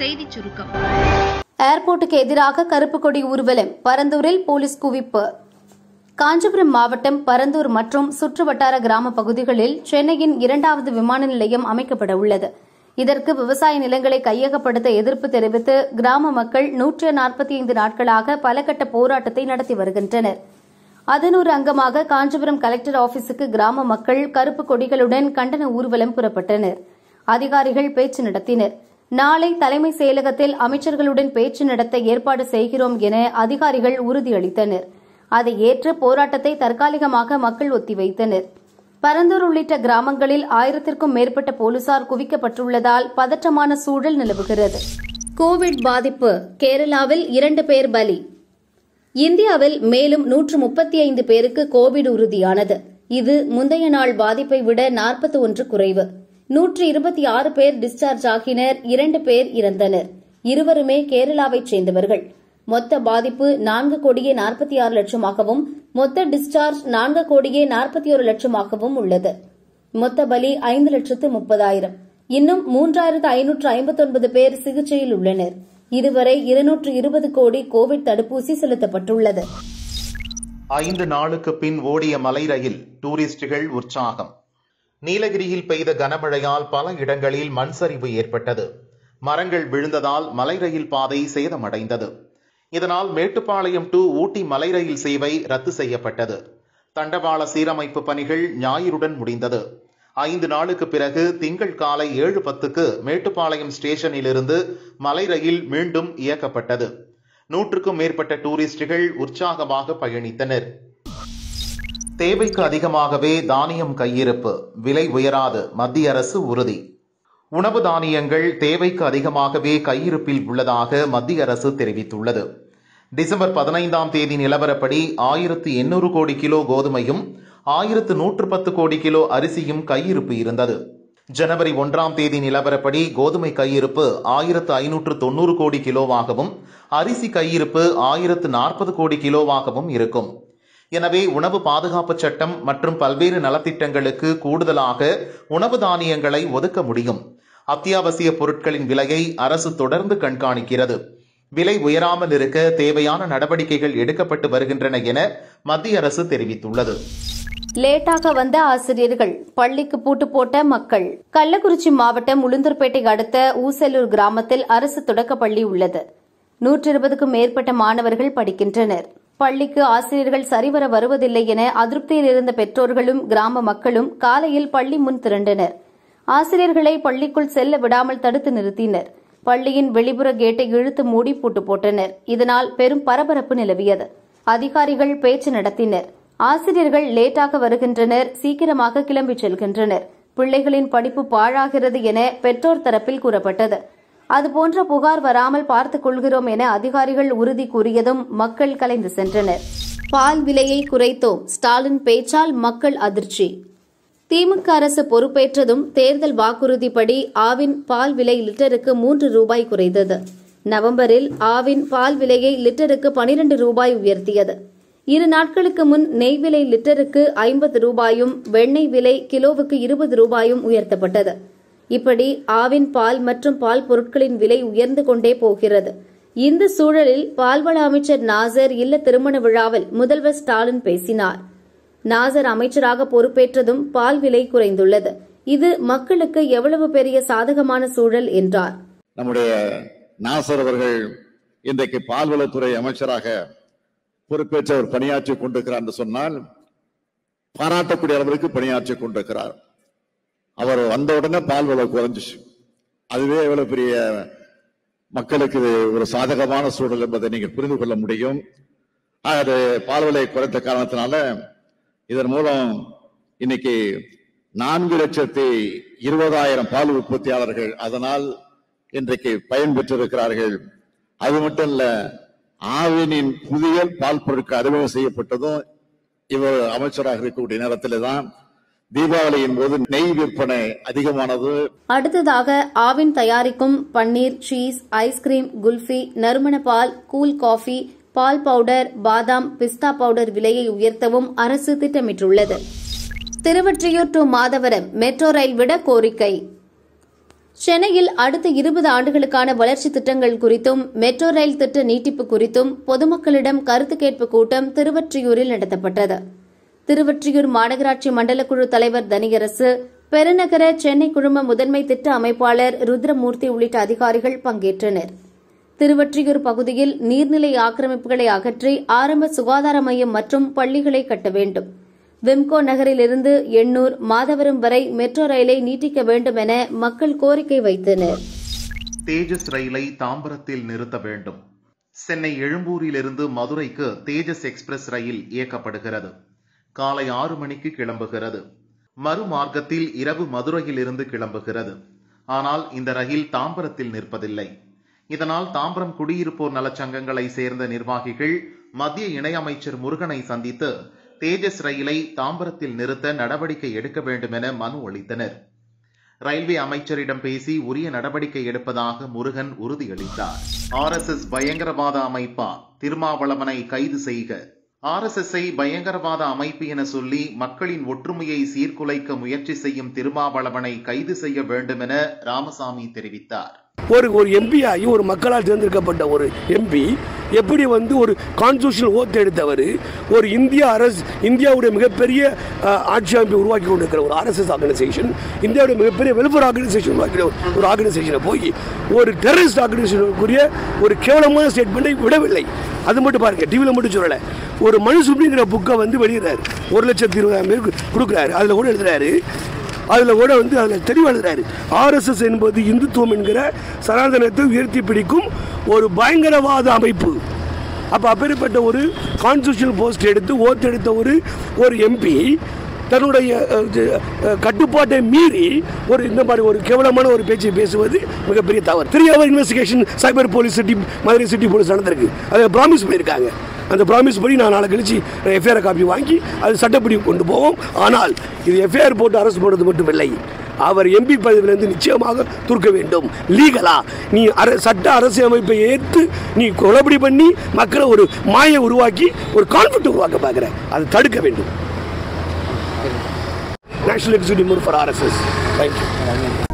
செய்திச் சுருக்கம் ஏர்போர்ட்டுக்கு எதிராக கருப்பு கொடி ஊர்வலம் பரந்தூரில் போலீஸ் குவிப்பு காஞ்சிபுரம் மாவட்டம் பரந்தூர் மற்றும் சுற்றுவட்டார கிராம பகுதிகளில் சென்னையின் இரண்டாவது விமான நிலையம் அமைக்கப்பட உள்ளது இதற்கு விவசாய நிலங்களை கையகப்படுத்த எதிர்ப்பு தெரிவித்து கிராம மக்கள் நூற்று நாற்பத்தி ஐந்து நாட்களாக பல கட்ட போராட்டத்தை நடத்தி வருகின்றனர் அதன் ஒரு அங்கமாக காஞ்சிபுரம் கலெக்டர் ஆபீஸுக்கு கிராம மக்கள் கருப்பு கொடிகளுடன் கண்டன ஊர்வலம் புறப்பட்டனர் அதிகாரிகள் பேச்சு நடத்தினர் நாளை தலைமை செயலகத்தில் அமைச்சர்களுடன் பேச்சு நடத்த ஏற்பாடு செய்கிறோம் என அதிகாரிகள் உறுதியளித்தனர் அதை ஏற்று போராட்டத்தை தற்காலிகமாக மக்கள் ஒத்திவைத்தனர் பரந்தூர் உள்ளிட்ட கிராமங்களில் ஆயிரத்திற்கும் மேற்பட்ட போலீசார் குவிக்கப்பட்டுள்ளதால் பதற்றமான சூழல் நிலவுகிறது கோவிட் பாதிப்பு கேரளாவில் இரண்டு பேர் பலி இந்தியாவில் மேலும் நூற்று முப்பத்தி ஐந்து பேருக்கு கோவிட் உறுதியானது இது முந்தைய நாள் பாதிப்பை விட நாற்பத்தி ஒன்று குறைவு நூற்று இருபத்தி ஆறு பேர் டிஸ்சார்ஜ் ஆகினர் இரண்டு பேர் இறந்தனர் இருவருமே கேரளாவைச் சேர்ந்தவர்கள் மொத்த பாதிப்பு நான்கு கோடியே நாற்பத்தி ஆறு லட்சமாகவும் மொத்த டிஸ்சார்ஜ் நான்கு கோடியே நாற்பத்தி ஒரு லட்சமாகவும் உள்ளது மொத்த பலி ஐந்து லட்சத்து முப்பதாயிரம் இன்னும் மூன்றாயிரத்து ஐநூற்று ஐம்பத்தொன்பது பேர் சிகிச்சையில் உள்ளனர் இதுவரை இருநூற்று இருபது கோடி கோவிட் தடுப்பூசி செலுத்தப்பட்டுள்ளது ஐந்து நாளுக்கு பின் ஓடிய மலை ரயில் டூரிஸ்டுகள் உற்சாகம் நீலகிரியில் பெய்த கனமழையால் பல இடங்களில் மண் சரிவு ஏற்பட்டது மரங்கள் விழுந்ததால் மலை ரயில் பாதை சேதமடைந்தது இதனால் மேட்டுப்பாளையம் டு ஊட்டி மலை ரயில் சேவை ரத்து செய்யப்பட்டது தண்டவாள சீரமைப்பு பணிகள் ஞாயிறுடன் முடிந்தது ஐந்து நாளுக்கு பிறகு திங்கள் காலை ஏழு பத்துக்கு மேட்டுப்பாளையம் ஸ்டேஷனிலிருந்து மலை ரயில் மீண்டும் இயக்கப்பட்டது நூற்றுக்கும் மேற்பட்ட டூரிஸ்டுகள் உற்சாகமாக பயணித்தனர் தேவைக்கு அதிகமாகவே தானியம் கையிருப்பு விலை உயராது மத்திய அரசு உறுதி உணவு தானியங்கள் தேவைக்கு அதிகமாகவே கையிருப்பில் உள்ளதாக மத்திய அரசு தெரிவித்துள்ளது டிசம்பர் பதினைந்தாம் தேதி நிலவரப்படி ஆயிரத்து எண்ணூறு கோடி கிலோ கோதுமையும் ஆயிரத்து நூற்று பத்து கோடி கிலோ அரிசியும் கையிருப்பு இருந்தது ஜனவரி ஒன்றாம் தேதி நிலவரப்படி கோதுமை கையிருப்பு ஆயிரத்து ஐநூற்று தொண்ணூறு கோடி கிலோவாகவும் அரிசி கையிருப்பு ஆயிரத்து நாற்பது கோடி கிலோவாகவும் இருக்கும் எனவே உணவு பாதுகாப்பு சட்டம் மற்றும் பல்வேறு நலத்திட்டங்களுக்கு கூடுதலாக உணவு தானியங்களை ஒதுக்க முடியும் அத்தியாவசிய பொருட்களின் விலையை அரசு தொடர்ந்து கண்காணிக்கிறது விலை உயராமல் இருக்க தேவையான நடவடிக்கைகள் எடுக்கப்பட்டு வருகின்றன என மத்திய அரசு தெரிவித்துள்ளது லேட்டாக வந்த ஆசிரியர்கள் பள்ளிக்கு பூட்டு போட்ட மக்கள் கள்ளக்குறிச்சி மாவட்டம் உளுந்தூர்பேட்டை அடுத்த ஊசலூர் கிராமத்தில் அரசு தொடக்கப் பள்ளி உள்ளது நூற்று இருபதுக்கும் மேற்பட்ட மாணவர்கள் படிக்கின்றனர் பள்ளிக்கு ஆசிரியர்கள் சரிவர வருவதில்லை என அதிருப்தியில் இருந்த பெற்றோர்களும் கிராம மக்களும் காலையில் பள்ளி முன் திரண்டனர் ஆசிரியர்களை பள்ளிக்குள் செல்ல விடாமல் தடுத்து நிறுத்தினர் பள்ளியின் வெளிப்புற கேட்டை இழுத்து மூடி பூட்டு போட்டனர் இதனால் பெரும் பரபரப்பு நிலவியது அதிகாரிகள் பேச்சு நடத்தினர் ஆசிரியர்கள் லேட்டாக வருகின்றனர் சீக்கிரமாக கிளம்பிச் செல்கின்றனர் பிள்ளைகளின் படிப்பு பாழாகிறது என பெற்றோர் தரப்பில் கூறப்பட்டது அதுபோன்ற புகார் வராமல் பார்த்துக் கொள்கிறோம் என அதிகாரிகள் உறுதி கூறியதும் மக்கள் கலைந்து சென்றனர் பால் விலையை குறைத்தோம் ஸ்டாலின் பேச்சால் மக்கள் அதிர்ச்சி திமுக அரசு பொறுப்பேற்றதும் தேர்தல் வாக்குறுதிப்படி ஆவின் பால் விலை லிட்டருக்கு மூன்று ரூபாய் குறைந்தது நவம்பரில் ஆவின் பால் விலையை லிட்டருக்கு பனிரண்டு ரூபாய் உயர்த்தியது இரு நாட்களுக்கு முன் நெய் விலை லிட்டருக்கு ஐம்பது ரூபாயும் வெண்ணெய் விலை கிலோவுக்கு இருபது ரூபாயும் உயர்த்தப்பட்டது இப்படி ஆவின் பால் மற்றும் பால் பொருட்களின் விலை உயர்ந்து கொண்டே போகிறது இந்த சூழலில் பால்வள அமைச்சர் நாசர் இல்ல திருமண விழாவில் முதல்வர் ஸ்டாலின் பேசினார் நாசர் அமைச்சராக பொறுப்பேற்றதும் பால் விலை குறைந்துள்ளது இது மக்களுக்கு எவ்வளவு பெரிய சாதகமான சூழல் என்றார் நம்முடைய நாசர் அவர்கள் இன்றைக்கு பால்வளத்துறை அமைச்சராக பொறுப்பேற்று அவர் பணியாற்றி கொண்டிருக்கிறார் என்று சொன்னால் பாராட்டக்கூடிய அளவிற்கு பணியாற்றி கொண்டிருக்கிறார் அவர் வந்த உடனே பால் விலை குறைஞ்சிச்சு அதுவே எவ்வளவு பெரிய மக்களுக்கு இது ஒரு சாதகமான சூழல் என்பதை நீங்கள் புரிந்து கொள்ள முடியும் அது பால் விலை குறைத்த காரணத்தினால இதன் மூலம் இன்னைக்கு நான்கு லட்சத்தி இருபதாயிரம் பால் உற்பத்தியாளர்கள் அதனால் இன்றைக்கு பயன் பெற்றிருக்கிறார்கள் அது மட்டும் இல்ல ஆவினின் புதிய பால் பொருட்கள் அறிமுகம் செய்யப்பட்டதும் இவர் அமைச்சராக இருக்கக்கூடிய நேரத்திலே தான் தீபாவளியின் போது நெய் விற்பனை அதிகமானது அடுத்ததாக ஆவின் தயாரிக்கும் பன்னீர் சீஸ் ஐஸ்கிரீம் குல்ஃபி நறுமண பால் கூல் காஃபி பால் பவுடர் பாதாம் பிஸ்தா பவுடர் விலையை உயர்த்தவும் அரசு திட்டமிட்டுள்ளது Thiruvottiyur to Madhavaram metro rail விட கோரிக்கை சென்னையில் அடுத்த இருபது ஆண்டுகளுக்கான வளர்ச்சி திட்டங்கள் குறித்தும் மெட்ரோ ரயில் திட்ட நீட்டிப்பு குறித்தும் பொதுமக்களிடம் கருத்து கேட்பு கூட்டம் திருவொற்றியூரில் நடத்தப்பட்டது திருவொற்றியூர் மாநகராட்சி மண்டல குழு தலைவர் தனியரசு பெருநகர சென்னை குழும முதன்மை திட்ட அமைப்பாளர் ருத்ரமூர்த்தி உள்ளிட்ட அதிகாரிகள் பங்கேற்றனர் திருவொற்றியூர் பகுதியில் நீர்நிலை ஆக்கிரமிப்புகளை அகற்றி ஆரம்ப சுகாதார மையம் மற்றும் பள்ளிகளை கட்ட வேண்டும் விம்கோ நகரிலிருந்து எண்ணூர் மாதவரம் வரை மெட்ரோ ரயிலை நீட்டிக்க வேண்டும் என மக்கள் கோரிக்கை வைத்தனர் தேஜஸ் ரயிலை தாம்பரத்தில் நிறுத்த வேண்டும் சென்னை எழும்பூரிலிருந்து மதுரைக்கு தேஜஸ் எக்ஸ்பிரஸ் ரயில் இயக்கப்படுகிறது காலை ஆறு மணிக்கு கிளம்புகிறது மறுமார்க்கத்தில் இரவு மதுரையிலிருந்து கிளம்புகிறது ஆனால் இந்த ரயில் தாம்பரத்தில் நிற்பதில்லை இதனால் தாம்பரம் குடியிருப்போர் நலச்சங்கங்களை சேர்ந்த நிர்வாகிகள் மத்திய இணையமைச்சர் முருகனை சந்தித்து தேஜஸ் ரயிலை தாம்பரத்தில் நிறுத்த நடவடிக்கை எடுக்க வேண்டும் என மனு அளித்தனர் ரயில்வே அமைச்சரிடம் பேசி உரிய நடவடிக்கை எடுப்பதாக முருகன் உறுதியளித்தார் ஆர் எஸ் எஸ் பயங்கரவாத அமைப்பா திருமாவளவனை கைது செய்க ஆர் எஸ் எஸ் பயங்கரவாத அமைப்பு என சொல்லி மக்களின் ஒற்றுமையை சீர்குலைக்க முயற்சி செய்யும் திருமாவளவனை கைது செய்ய வேண்டும் என ராமசாமி தெரிவித்தார் ஒரு ஒரு எம்பி ஆகி ஒரு மக்களால் தேர்ந்தெடுக்கப்பட்ட ஒரு எம்பி எப்படி வந்து ஒரு கான்ஸ்டியூஷனல் ஓத் எடுத்தவர் ஒரு இந்திய அரசு இந்தியாவுடைய மிகப்பெரிய அஹ், ஆட்சி அமைப்பை உருவாக்கி கொண்டிருக்கிற ஒரு ஆர்எஸ்எஸ் ஆர்கனைசேஷன் இந்தியாவுடைய மிகப்பெரிய வெல்ஃபேர் ஆர்கனைசேஷன் உருவாக்கிற ஒரு ஆர்கனைசேஷனை போய் ஒரு டெரரிஸ்ட் ஆர்கனைசேஷனுக்குரிய ஒரு கேவலமான ஸ்டேட்மெண்ட்டை விடவில்லை அது மட்டும் பாருங்க டிவியில் மட்டும் சொல்லலை ஒரு மனுசுப்ரிங்கிற புக்கை வந்து வெளியிடுறாரு ஒரு லட்சத்தி இருபதாயிரம் பேருக்கு கொடுக்குறாரு அதில் கூட எழுதுறாரு அதில் கூட வந்து அதில் தெளிவாக எழுதுறாரு ஆர்எஸ்எஸ் என்பது இந்துத்துவம் என்கிற சனாதனத்தை உயர்த்தி பிடிக்கும் ஒரு பயங்கரவாத அமைப்பு அப்போ அப்பேற்பட்ட ஒரு கான்ஸ்டியூஷனல் போஸ்ட் எடுத்து ஓத்து எடுத்த ஒரு ஒரு எம்பி தன்னுடைய அஹ், இது, அஹ், கட்டுப்பாட்டை மீறி ஒரு இந்த மாதிரி ஒரு கேவலமான ஒரு பேச்சை பேசுவது மிகப்பெரிய தவறு three hour investigation cyber police city Madurai city police நடந்திருக்கு அதை ப்ராமிஸ் பண்ணியிருக்காங்க அந்த ப்ராமிஸ் படி நான் நாளை கழிச்சு எஃப்ஐஆர் காப்பி வாங்கி அது சட்டப்படி கொண்டு போவோம் ஆனால் இது எஃப்ஐஆர் போட்டு அரசு போடுறது மட்டுமில்லை அவர் எம்பி பதவியிலிருந்து நிச்சயமாக துருக்க வேண்டும் லீகலா நீ அர சட்ட அரசு அமைப்பை ஏற்று நீ குழப்படி பண்ணி மக்களை ஒரு மாயை உருவாக்கி ஒரு கான்ஃபிளிக் உருவாக்க பார்க்குற அதை தடுக்க வேண்டும் national executive for RSS thank you